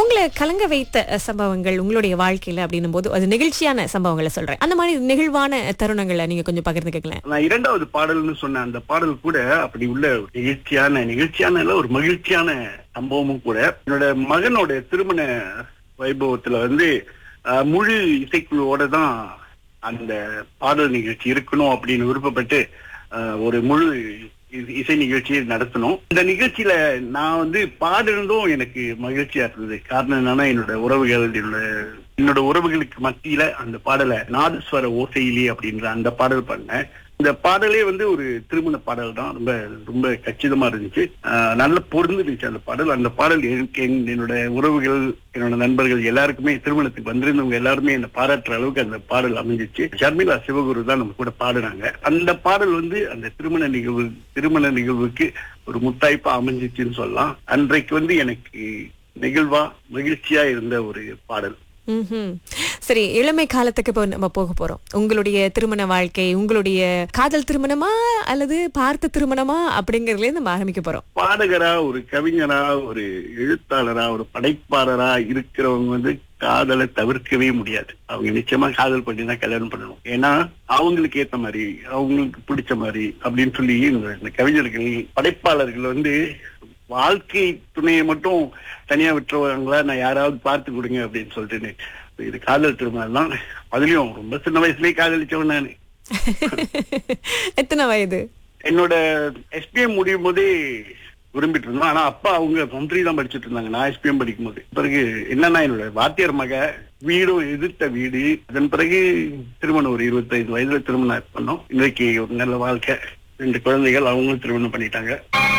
உங்களை கலங்க வைத்த அஹ், சம்பவங்கள் உங்களுடைய வாழ்க்கையில அப்படின்னும் போது அது நெகிழ்ச்சியான சம்பவங்களை சொல்றேன் அந்த மாதிரி நெகிழ்வான தருணங்களை நீங்க கொஞ்சம் பகிர்ந்துக்கலாம் நான் இரண்டாவது பாடல்னு சொன்ன அந்த பாடல் கூட அப்படி உள்ள ஒரு நிகழ்ச்சியான நிகழ்ச்சியான இல்ல, ஒரு மகிழ்ச்சியான சம்பவமும் கூட என்னோட மகனோட திருமண வைபவத்துல வந்து அஹ், முழு இசைக்குழுவோட தான் அந்த பாடல் நிகழ்ச்சி இருக்கணும் அப்படின்னு விருப்பப்பட்டு அஹ், ஒரு முழு இ- இசை நிகழ்ச்சியை நடத்தணும் இந்த நிகழ்ச்சியில நான் வந்து பாடுறதும் எனக்கு மகிழ்ச்சியா இருந்தது காரணம் என்னன்னா என்னோட உறவுகள் என்னோட என்னோட உறவுகளுக்கு மத்தியில அந்த பாடலை நாதஸ்வர ஓசையிலே அப்படின்ற அந்த பாடல் பண்ணேன் இந்த பாடலே வந்து ஒரு திருமண பாடல் தான் ரொம்ப ரொம்ப கச்சிதமா இருந்துச்சு ஆஹ் நல்ல பொருந்துருந்துச்சு அந்த பாடல் அந்த பாடல் எனக்கு என்- என்னோட உறவுகள் என்னோட நண்பர்கள் எல்லாருக்குமே திருமணத்துக்கு வந்திருந்தவங்க எல்லாருமே என்ன பாராட்டுற அளவுக்கு அந்த பாடல் அமைஞ்சிச்சு ஷர்மிளா சிவகுரு தான் நம்ம கூட பாடுனாங்க அந்த பாடல் வந்து அந்த திருமண நிகழ்வு திருமண நிகழ்வுக்கு ஒரு முத்தாய்ப்பா அமைஞ்சிச்சுன்னு சொல்லலாம் அன்றைக்கு வந்து எனக்கு நெகிழ்வா மகிழ்ச்சியா இருந்த ஒரு பாடல் ம்ஹும். சரி இளமை காலத்துக்கு இப்போ நம்ம போக போறோம் உங்களுடைய திருமண வாழ்க்கை உங்களுடைய காதல் திருமணமா அல்லது பார்த்த திருமணமா அப்படிங்கறதுல நம்ம ஆரம்பிக்க போறோம் பாடகரா ஒரு கவிஞரா ஒரு எழுத்தாளரா ஒரு படைப்பாளரா இருக்கிறவங்க வந்து காதலை தவிர்க்கவே முடியாது அவங்க நிச்சயமா காதல் பண்ணி தான் கல்யாணம் பண்ணணும் ஏன்னா அவங்களுக்கு ஏத்த மாதிரி அவங்களுக்கு பிடிச்ச மாதிரி அப்படின்னு சொல்லி இந்த இந்த கவிஞர்கள் படைப்பாளர்கள் வந்து வாழ்க்கை துணையை மட்டும் தனியா விட்டுருவாங்களா நான் யாராவது பார்த்து கொடுங்க அப்படின்னு சொல்லிட்டு இது காதல் திருமணம் தான் அதுலயும் ரொம்ப சின்ன வயசுலயே காதலிச்சவன் நானு எத்தனை வயது என்னோட எஸ்பிஎம் முடியும் போதே விரும்பிட்டு இருந்தோம் ஆனா அப்பா அவங்க மந்திரி தான் படிச்சுட்டு இருந்தாங்க நான் எஸ்பிஎம் படிக்கும் போது பிறகு என்னன்னா என்னோட வாத்தியார் மக வீடும் எதிர்த்த வீடு அதன் பிறகு திருமணம் ஒரு இருபத்தைந்து வயதுல திருமணம் பண்ணோம் இன்றைக்கு ஒரு நல்ல வாழ்க்கை ரெண்டு குழந்தைகள் அவங்களும் திருமணம் பண்ணிட்டாங்க